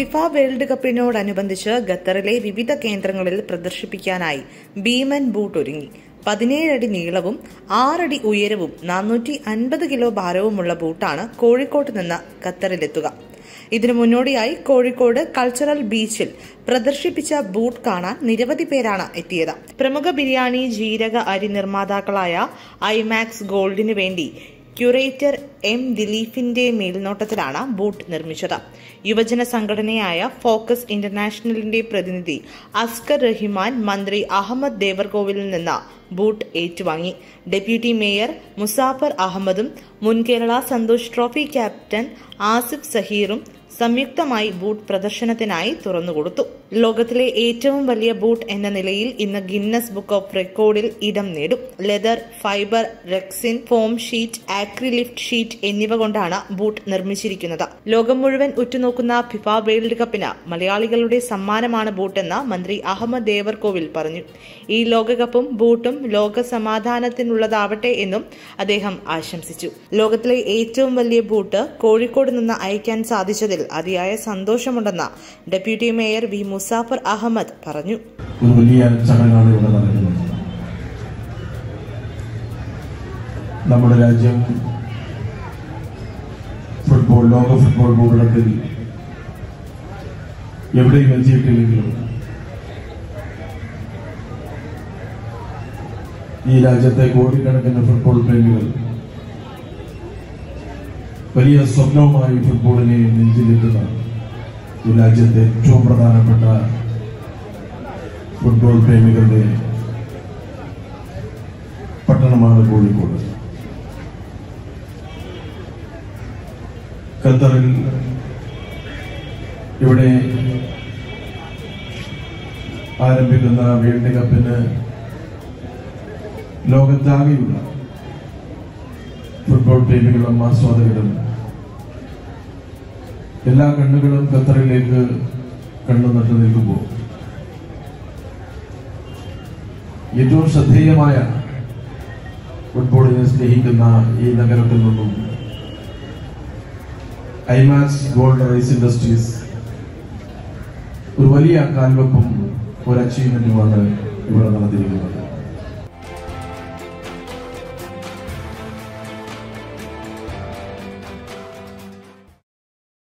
FIFA world കപ്പിനോടനുബന്ധിച്ച് ഖത്തറിലെ വിവിധ കേന്ദ്രങ്ങളിൽ പ്രദർശിപ്പിക്കാനായി ഭീമൻ ബൂട്ട് ഒരുങ്ങി പതിനേഴ് അടി നീളവും ആറടി ഉയരവും നാനൂറ്റി അൻപത് കിലോ ഭാരവുമുള്ള ബൂട്ടാണ് കോഴിക്കോട്ട് നിന്ന് ഖത്തറിലെത്തുക ഇതിനു മുന്നോടിയായി കോഴിക്കോട് കൾച്ചറൽ ബീച്ചിൽ പ്രദർശിപ്പിച്ച ബൂട്ട് കാണാൻ നിരവധി പേരാണ് എത്തിയത് പ്രമുഖ ബിരിയാണി ജീരക അരി നിർമ്മാതാക്കളായ ഐമാക്സ് ഗോൾഡിന് വേണ്ടി ക്യൂറേറ്റർ എം ദിലീഫിന്റെ മേൽനോട്ടത്തിലാണ് ബൂട്ട് നിർമ്മിച്ചത് യുവജന സംഘടനയായ ഫോക്കസ് ഇന്റർനാഷണലിന്റെ പ്രതിനിധി അസ്കർ റഹിമാൻ മന്ത്രി അഹമ്മദ് ദേവർകോവിലിൽ നിന്ന് ബൂട്ട് ഏറ്റുവാങ്ങി ഡെപ്യൂട്ടി മേയർ മുസാഫർ അഹമ്മദും മുൻ കേരള സന്തോഷ് ട്രോഫി ക്യാപ്റ്റൻ ആസിഫ് സഹീറും സംയുക്തമായി ബൂട്ട് പ്രദർശനത്തിനായി തുറന്നുകൊടുത്തു ലോകത്തിലെ ഏറ്റവും വലിയ ബൂട്ട് എന്ന നിലയിൽ ഇന്ന് ഗിന്നസ് ബുക്ക് ഓഫ് റെക്കോർഡിൽ ഇടം നേടും leather fibre rexine foam sheet acrylic sheet എന്നിവ കൊണ്ടാണ് ബൂട്ട് നിർമ്മിച്ചിരിക്കുന്നത് ലോകം മുഴുവൻ ഉറ്റുനോക്കുന്ന ഫിഫ വേൾഡ് കപ്പിന് മലയാളികളുടെ സമ്മാനമാണ് ബൂട്ടെന്ന് മന്ത്രി അഹമ്മദ് ദേവർകോവിൽ പറഞ്ഞു ഈ ലോകകപ്പും ബൂട്ടും ലോക സമാധാനത്തിനുള്ളതാവട്ടെ എന്നും അദ്ദേഹം ആശംസിച്ചു ലോകത്തിലെ ഏറ്റവും വലിയ ബൂട്ട് കോഴിക്കോട് നിന്ന് അയക്കാൻ സാധിച്ചതിൽ അതിയായ സന്തോഷമുണ്ടെന്ന് deputy mayor V Muzaffar Ahammad പറഞ്ഞു ഒരു വലിയ ചടങ്ങാണ് ഇവിടെ നടക്കുന്നത് നമ്മുടെ രാജ്യം ഫുട്ബോൾ ലോക ഫുട്ബോൾ ഭൂപടത്തിൽ എവിടെയും എത്തിയിട്ടില്ലെങ്കിലും ഈ രാജ്യത്തെ കോടിക്കണക്കിന് ഫുട്ബോൾ പ്രേമികൾ വലിയ സ്വപ്നവുമായി ഫുട്ബോളിനെ നെഞ്ചിലെത്തുന്ന ഈ രാജ്യത്തെ ഏറ്റവും പ്രധാനപ്പെട്ട ഫുട്ബോൾ പ്രേമികളുടെ പട്ടണമാണ് കോഴിക്കോട് ഖത്തറിൽ ഇവിടെ ആരംഭിക്കുന്ന വേൾഡ് കപ്പിന് ലോകത്താകെയുള്ള ഫുട്ബോൾ പ്രേമികളും ആസ്വാദകരും എല്ലാ കണ്ണുകളും ഖത്തറിലേക്ക് കണ്ണു നട്ടു നിൽക്കുമ്പോൾ ഏറ്റവും ശ്രദ്ധേയമായ ഫുട്ബോളിനെ സ്നേഹിക്കുന്ന ഈ നഗരത്തിൽ നിന്നും ഐമാക്സ് ഗോൾഡ് റൈസ് ഇൻഡസ്ട്രീസ് ഒരു വലിയ കാൽവെപ്പും ഒരു അച്ചീവ്മെന്റുമാണ് ഇവിടെ നടത്തിയിരിക്കുന്നത്